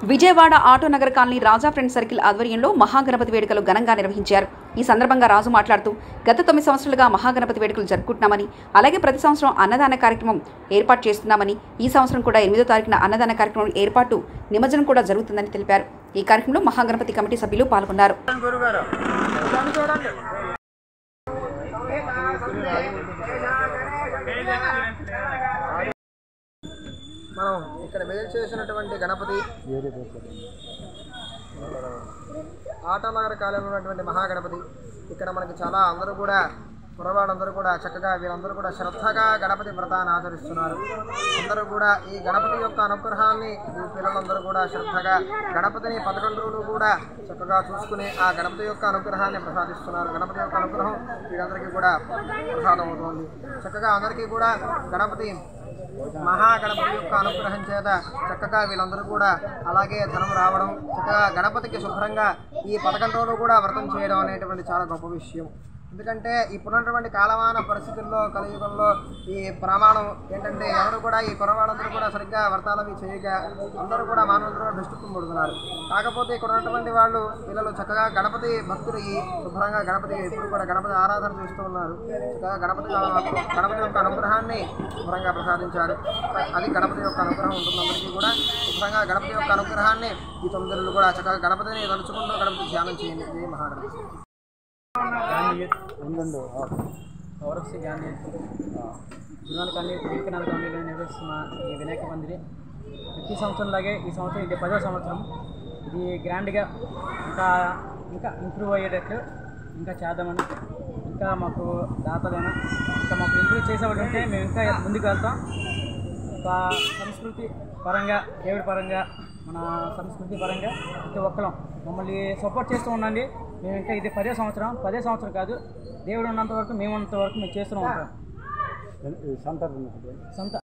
Vijayawada auto Nagar colony Raja friend circle ఆధ్వర్యంలో మహాగణపతి వేడుకలు ఘనంగా నిర్వహించారు ఈ సందర్భంగా రాజు మాట్లాడుతూ గత తొమ్మిది సంవత్సరాలుగా మహాగణపతి వేడుకలు జరుపుకుంటున్నామని అలాగే ప్రతి సంవత్సరం అన్నదాన కార్యక్రమం ఏర్పాటు చేస్తున్నామని ఈ సంవత్సరం కూడా ఎనిమిదో తారీఖున అన్నదాన కార్యక్రమం ఏర్పాటు నిమజ్జనం కూడా జరుగుతుందని తెలిపారు ఈ కార్యక్రమంలో మహాగణపతి కమిటీ సభ్యులు పాల్గొన్నారు గురుగారు దాన్ని చూడండి మనం ఇక్కడ వేలు చేసినటువంటి గణపతి ఆటనగర కాలంలో ఉన్నటువంటి మహాగణపతి ఇక్కడ మనకి చాలా అందరూ కూడా కురవాళ్ళందరూ కూడా చక్కగా వీరందరూ కూడా శ్రద్ధగా గణపతి వ్రతాన్ని ఆచరిస్తున్నారు అందరూ కూడా ఈ గణపతి యొక్క అనుగ్రహాన్ని ఈ పిల్లలందరూ కూడా శ్రద్ధగా గణపతిని పదకొండు రోజులు కూడా చక్కగా చూసుకుని ఆ గణపతి యొక్క అనుగ్రహాన్ని ప్రసాదిస్తున్నారు గణపతి యొక్క అనుగ్రహం వీరందరికీ కూడా ప్రసాదం అవుతుంది చక్కగా అందరికీ కూడా గణపతి మహాగణపతి యొక్క అనుగ్రహం చేత చక్కగా వీళ్ళందరూ కూడా అలాగే ధనం రావడం చక్కగా గణపతికి శుభ్రంగా ఈ పదకొండు రోజులు కూడా వ్రతం చేయడం అనేటువంటి చాలా గొప్ప విషయం ఎందుకంటే ఇప్పుడున్నటువంటి కాలమాన పరిస్థితుల్లో కలియుగంలో ఈ ప్రమాణం ఏంటంటే ఎవరు కూడా ఈ కురవాళ్ళందరూ కూడా సరిగ్గా వ్రతాలవి చేయక అందరూ కూడా మానవులందరూ దుష్టుత్వం పడుతున్నారు కాకపోతే ఇక్కడ ఉన్నటువంటి వాళ్ళు పిల్లలు చక్కగా గణపతి భక్తులు ఈ శుభ్రంగా గణపతి ఎప్పుడు కూడా గణపతి ఆరాధన చేస్తూ ఉన్నారు చక్కగా గణపతి గణపతి యొక్క అనుగ్రహాన్ని శుభ్రంగా ప్రసాదించారు అది గణపతి యొక్క అనుగ్రహం ఉంటుంది అందరికీ కూడా శుభ్రంగా గణపతి యొక్క అనుగ్రహాన్ని ఈ తొమ్మిది రోజులు కూడా చక్కగా గణపతిని తలుచుకుంటూ గణపతి ధ్యానం చేయండి జై మహాగణపతి ఉందండి పౌరక్ష గాంధీ జునాల్ కాలనీ వివేకానంద కాలనీలో నిర్వహిస్తున్న ఈ వినాయక మందిరి ప్రతి సంవత్సరంలాగే ఈ సంవత్సరం ఇది పదో సంవత్సరం ఇది గ్రాండ్గా ఇంకా ఇంకా ఇంప్రూవ్ అయ్యేటట్టు ఇంకా చేద్దామని ఇంకా మాకు దాతలైనా ఇంకా మాకు ఇంప్రూవ్ చేసేవాడు ఉంటే మేము ఇంకా ముందుకు వెళ్తాం ఒక సంస్కృతి పరంగా దేవుడి పరంగా మన సంస్కృతి పరంగా ప్రతి ఒక్కరం మమ్మల్ని సపోర్ట్ చేస్తూ ఉండండి మేము ఇంకా ఇది పదే సంవత్సరం పదే సంవత్సరం కాదు దేవుడు ఉన్నంత వరకు మేము ఉన్నంత వరకు మేము చేస్తూనే ఉంటాం సంత